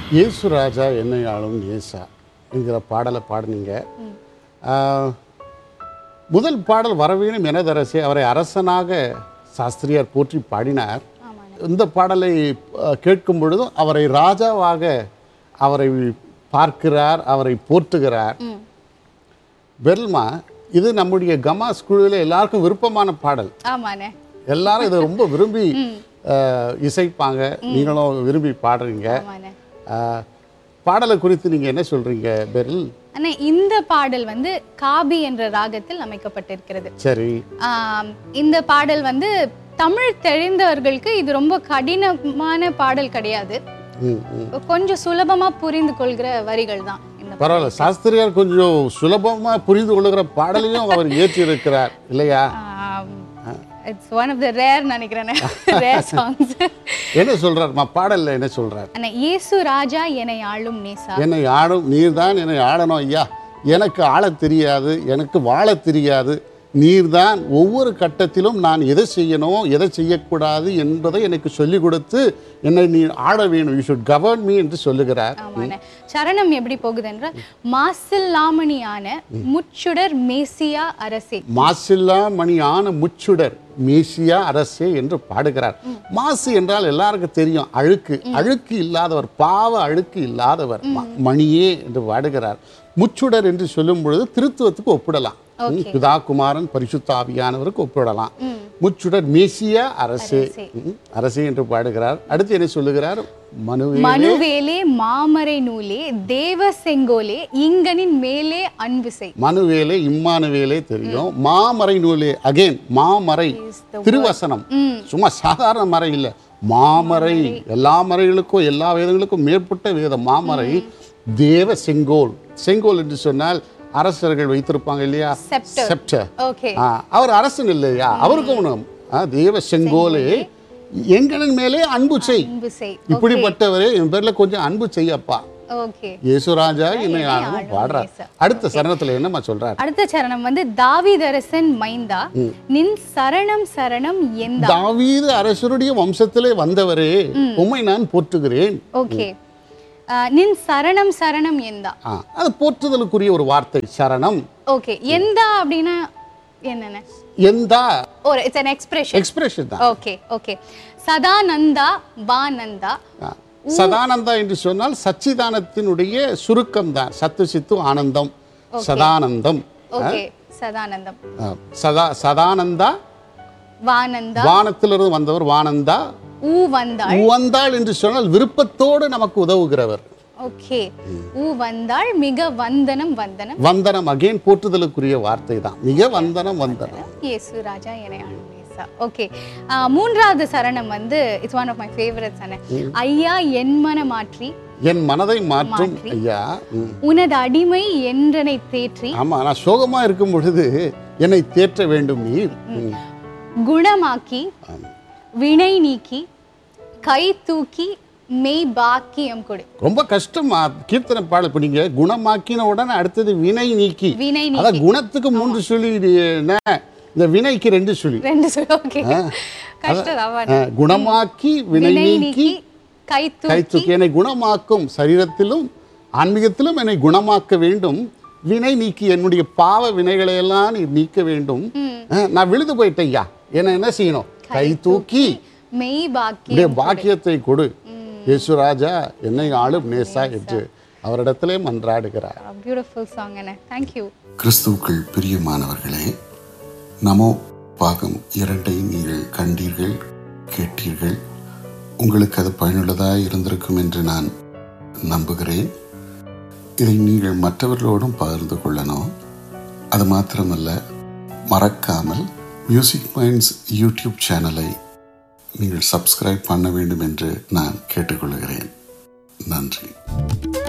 இயேசு ராஜா என்னை ஆளும் ஏசா என்கிற பாடலை பாடினீங்க ஆஹ், முதல் பாடல் வரவேணும் எனதரசே அவரை அரசனாக சாஸ்திரியார் போற்றி பாடினார் இந்த பாடலை ஆஹ், கேட்கும் பொழுதும் அவரை ராஜாவாக அவரை பார்க்கிறார் அவரை போற்றுகிறார் பெல்மா இது நம்முடைய கமாஸ் குழுவில் எல்லாருக்கும் விருப்பமான பாடல் ஆமாண்ணே எல்லாரும் இதை ரொம்ப விரும்பி ஆஹ், இசைப்பாங்க நீங்களும் விரும்பி பாடுறீங்க ஆமாண்ணே ஆஹ், பாடலை குறித்து நீங்க என்ன சொல்றீங்க பெரில் அண்ணே இந்த பாடல் வந்து காபி என்ற ராகத்தில் அமைக்கப்பட்டிருக்கிறது சரி ஆம், இந்த பாடல் வந்து தமிழ் தெரிந்தவர்களுக்கு இது ரொம்ப கடினமான பாடல் கிடையாது ம், ம். கொஞ்சம் சுலபமா புரிந்து கொள்கிற வரிகள் தான் இந்த பரவாயில்ல சாஸ்திரியார் கொஞ்சம் சுலபமா புரிந்து கொள்ளுகிற பாடலையும் அவர் ஏற்றி இருக்கிறார் இல்லையா it's one of the rare நினைக்கிறேன் ரேர் சாங்ஸ் என்ன சொல்றாருமா பாடல்ல என்ன சொல்றார் அண்ணா இயேசு ராஜா என்னை ஆளும் நேசா என்னை ஆடும் நீர்தான் என்னை ஆடணும் ஐயா எனக்கு ஆளத் தெரியாது எனக்கு வாழத் தெரியாது நீர்தான் ஒவ்வொரு கட்டத்திலும் நான் எதை செய்யணும் எதை செய்யக்கூடாது என்பதை எனக்கு சொல்லிக் கொடுத்து என்னை நீ ஆட வேணும் யூ ஷுட் கவர்ன் மீ என்று சொல்லுகிறார் ஆமாண்ணே சரணம் எப்படி போகுது என்றால் மாசில்லாமணியான முச்சுடர் மேசியா அரசே மாசில்லா மணியான முச்சுடர் மேசியா அரசே என்று பாடுகிறார் மாசு என்றால் எல்லாருக்கும் தெரியும் அழுக்கு அழுக்கு இல்லாதவர் பாவ அழுக்கு இல்லாதவர் ம- மணியே என்று பாடுகிறார் முச்சுடர் என்று சொல்லும் பொழுது திருத்துவத்துக்கு ஒப்பிடலாம் ம், பிதா குமாரன் பரிசுத்த ஆவியானவருக்கு ஒப்பிடலாம் முச்சுடர் மேசியா அரசே ம், அரசே என்று பாடுகிறார் அடுத்து என்ன சொல்லுகிறார் மனுவே மனுவேலே மாமரை நூலே தேவ செங்கோலே இங்கனின் மேலே அன்பு செய் மனுவேலே இம்மானுவேலே தெரியும் மாமறை நூலே அகைன் மாமறை திருவசனம் சும்மா சாதாரண மறை இல்லை மாமறை எல்லா மறைகளுக்கும் எல்லா வேதங்களுக்கும் மேற்பட்ட வேதம் மாமறை தேவ செங்கோல் செங்கோல் என்று சொன்னால் அரசர்கள் வைத்திருப்பாங்க இல்லையா Scepter. செப்டர் ஓகே அவர் அரசன் இல்லையா அவருக்கும் ஒண்ணும். ஆ, தேவ செங்கோலே எங்களின் மேலே அன்பு செய் அன்பு செய் இப்படிப்பட்டவரே என் பேர்ல கொஞ்சம் அன்பு செய்யப்பா ஓகே இயேசுராஜா என்னை ஆளும் ஆளும் பாடுறார் இயேசு. அடுத்த சரணத்துல என்னம்மா சொல்றார் அடுத்த சரணம் வந்து தாவீதரசன் மைந்தா நின் சரணம் சரணம் எந்தா தாவீது அரசருடைய வம்சத்திலே வந்தவரே உம்மை நான் போற்றுகிறேன் ஓகே நின் சரணம் சரணம் எந்தா ஆ, அது போற்றுதலுக்குரிய ஒரு வார்த்தை சரணம் ஓகே எந்தா அப்படின்னா என்னென்ன எந்தா ஒரு இட்ஸ் an எக்ஸ்பிரஷன் எக்ஸ்பிரஷன் தான் ஓகே ஓகே சதானந்தா வானந்தா ஆ. சதானந்தா என்று சொன்னால் சச்சிதானத்தினுடைய சுருக்கம் தான் சத்து சித்து ஆனந்தம் சதானந்தம் ஓகே சதானந்தம் ஆ, சதா சதானந்தா வானந்தா வானத்திலிருந்து வந்தவர் வானந்தா ஊ வந்தாள் உவந்தாள் என்று சொன்னால் விருப்பத்தோடு நமக்கு உதவுகிறவர் ஓகே ஊ வந்தாள் மிக வந்தனம் வந்தனம் வந்தனம் அகைன் போற்றுதலுக்குரிய வார்த்தை தான் மிக வந்தனம் வந்தனம் இயேசு ராஜா என்னை ஆளுநேசா ஓகே மூன்றாவது சரணம் வந்து it's one of my favourite சரணம் ஐயா என் மன மாற்றி என் மனதை மாற்றும் ஐயா ம். உனது அடிமை என்றனை தேற்றி ஆமா நான் சோகமா இருக்கும் பொழுது என்னை தேற்ற வேண்டும் நீர் ம். குணமாக்கி வினை நீக்கி கை தூக்கி மெய் பாக்கியம் கொடு ரொம்ப கஷ்டமா கீர்த்தனை பாடல் இப்ப நீங்க குணமாக்கின உடனே அடுத்தது வினை நீக்கி வினை நீ அதான் குணத்துக்கு மூன்று சொல்லி இது என்ன? இந்த வினைக்கு ரெண்டு சொல்லி ரெண்டு சொல் ஓகே கஷ்டம் தான் ஆ, குணமாக்கி வினை வினை நீக்கி நீக்கி கை கை தூக்கி தூக்கி என்னை குணமாக்கும் சரீரத்திலும் ஆன்மீகத்திலும் என்னை குணமாக்க வேண்டும் வினை நீக்கி என்னுடைய பாவ வினைகளை எல்லாம் நீ நீக்க வேண்டும் ஆ, நான் விழுது போயிட்டேன் ஐயா என்ன என்ன செய்யணும் கை தூக்கி மெய் பாக்கியம் உடைய பாக்கியத்தை கொடு இயேசுராஜா என்னை ஆளும் நேசா என்று அவரிடத்திலே மன்றாடுகிறார் பியூட்டிஃபுல் சாங் என்ன தேங்க்யூ கிறிஸ்துவுக்குள் பிரியமானவர்களே நமோ பாகம் இரண்டை நீங்கள் கண்டீர்கள் கேட்டீர்கள் உங்களுக்கு அது பயனுள்ளதாக இருந்திருக்கும் என்று நான் நம்புகிறேன் இதை நீங்கள் மற்றவர்களோடும் பகிர்ந்து கொள்ளணும் அது மாத்திரமல்ல மறக்காமல் மியூசிக் மைண்ட்ஸ் யூடியூப் சேனலை நீங்கள் சப்ஸ்கிரைப் பண்ண வேண்டும் என்று நான் கேட்டுக்கொள்கிறேன் நன்றி